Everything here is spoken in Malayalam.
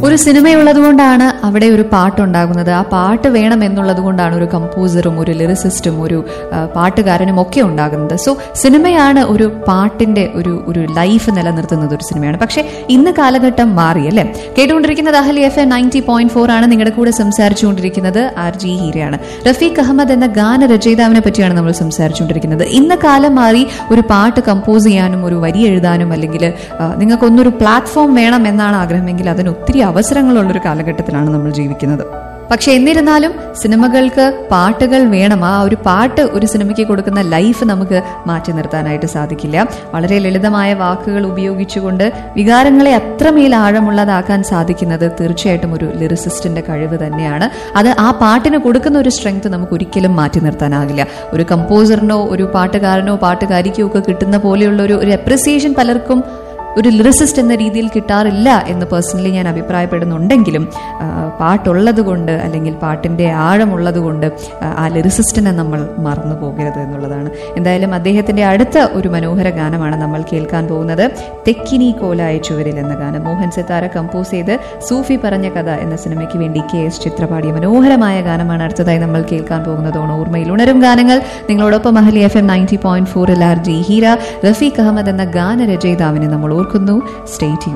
ഒരു സിനിമയുള്ളത് കൊണ്ടാണ് അവിടെ ഒരു പാട്ടുണ്ടാകുന്നത് ആ പാട്ട് വേണം എന്നുള്ളത് കൊണ്ടാണ് ഒരു കമ്പോസറും ഒരു ലിറിസിസ്റ്റും ഒരു ആ, പാട്ടുകാരനും ഒക്കെ ഉണ്ടാകുന്നത് സോ സിനിമയാണ് ഒരു പാട്ടിന്റെ ഒരു ഒരു ലൈഫ് നിലനിർത്തുന്നത് ഒരു സിനിമയാണ് പക്ഷെ ഇന്ന് കാലഘട്ടം മാറി അല്ലേ കേട്ടുകൊണ്ടിരിക്കുന്നത് Ahalia FM ninety point four ഫോർ ആണ് നിങ്ങളുടെ കൂടെ സംസാരിച്ചുകൊണ്ടിരിക്കുന്നത് ആർ ജി ഹീരയാണ് റഫീഖ് അഹമ്മദ് എന്ന ഗാനരചയിതാവിനെ പറ്റിയാണ് നമ്മൾ സംസാരിച്ചുകൊണ്ടിരിക്കുന്നത് ഇന്ന് കാലം മാറി ഒരു പാട്ട് കമ്പോസ് ചെയ്യാനും ഒരു വരി എഴുതാനും അല്ലെങ്കിൽ ആ, നിങ്ങൾക്കൊന്നൊരു പ്ലാറ്റ്ഫോം വേണം എന്നാണ് ആഗ്രഹമെങ്കിൽ അതിന് ഒത്തിരി അവസരങ്ങളുള്ളൊരു കാലഘട്ടത്തിലാണ് നമ്മൾ ജീവിക്കുന്നത് പക്ഷെ എന്നിരുന്നാലും സിനിമകൾക്ക് പാട്ടുകൾ വേണം ആ ഒരു പാട്ട് ഒരു സിനിമയ്ക്ക് കൊടുക്കുന്ന ലൈഫ് നമുക്ക് മാറ്റി നിർത്താനായിട്ട് സാധിക്കില്ല വളരെ ലളിതമായ വാക്കുകൾ ഉപയോഗിച്ചുകൊണ്ട് വികാരങ്ങളെ അത്രമേൽ ആഴമുള്ളതാക്കാൻ സാധിക്കുന്നത് തീർച്ചയായിട്ടും ഒരു ലിറിസിസ്റ്റിന്റെ കഴിവ് തന്നെയാണ് അത് ആ പാട്ടിന് കൊടുക്കുന്ന ഒരു സ്ട്രെങ്ത് നമുക്ക് ഒരിക്കലും മാറ്റി നിർത്താനാകില്ല ഒരു കമ്പോസറിനോ ഒരു പാട്ടുകാരനോ പാട്ടുകാരിക്കോ ഒക്കെ കിട്ടുന്ന പോലെയുള്ള ഒരു ഒരു അപ്രിസിയേഷൻ പലർക്കും ഒരു ലിറിസിസ്റ്റ് എന്ന രീതിയിൽ കിട്ടാറില്ല എന്ന് പേഴ്സണലി ഞാൻ അഭിപ്രായപ്പെടുന്നുണ്ടെങ്കിലും ആ, പാട്ടുള്ളത് കൊണ്ട് അല്ലെങ്കിൽ പാട്ടിന്റെ ആഴമുള്ളത് കൊണ്ട് ആ, ആ ലിറിസിസ്റ്റിനെ നമ്മൾ മറന്നു പോകരുത് എന്നുള്ളതാണ് എന്തായാലും അദ്ദേഹത്തിന്റെ അടുത്ത ഒരു മനോഹര ഗാനമാണ് നമ്മൾ കേൾക്കാൻ പോകുന്നത് തെക്കിനി കോലായ ചുവരിൽ എന്ന ഗാനം മോഹൻ സിത്താര കമ്പോസ് ചെയ്ത് സൂഫി പറഞ്ഞ കഥ എന്ന സിനിമയ്ക്ക് വേണ്ടി കെ എസ് ചിത്ര പാടിയ മനോഹരമായ ഗാനമാണ് അടുത്തതായി നമ്മൾ കേൾക്കാൻ പോകുന്നത് ഓണം ഓർമ്മയിൽ ഉണരും ഗാനങ്ങൾ നിങ്ങളോടൊപ്പം അഹലി എഫ് എം നയൻറ്റി പോയിന്റ് ഫോറിൽ ആർ ജി ഹീര റഫീഖ് അഹമ്മദ് എന്ന ഗാനരചയിതാവിനെ നമ്മൾ ഓർക്കുന്നു സ്റ്റേറ്റ്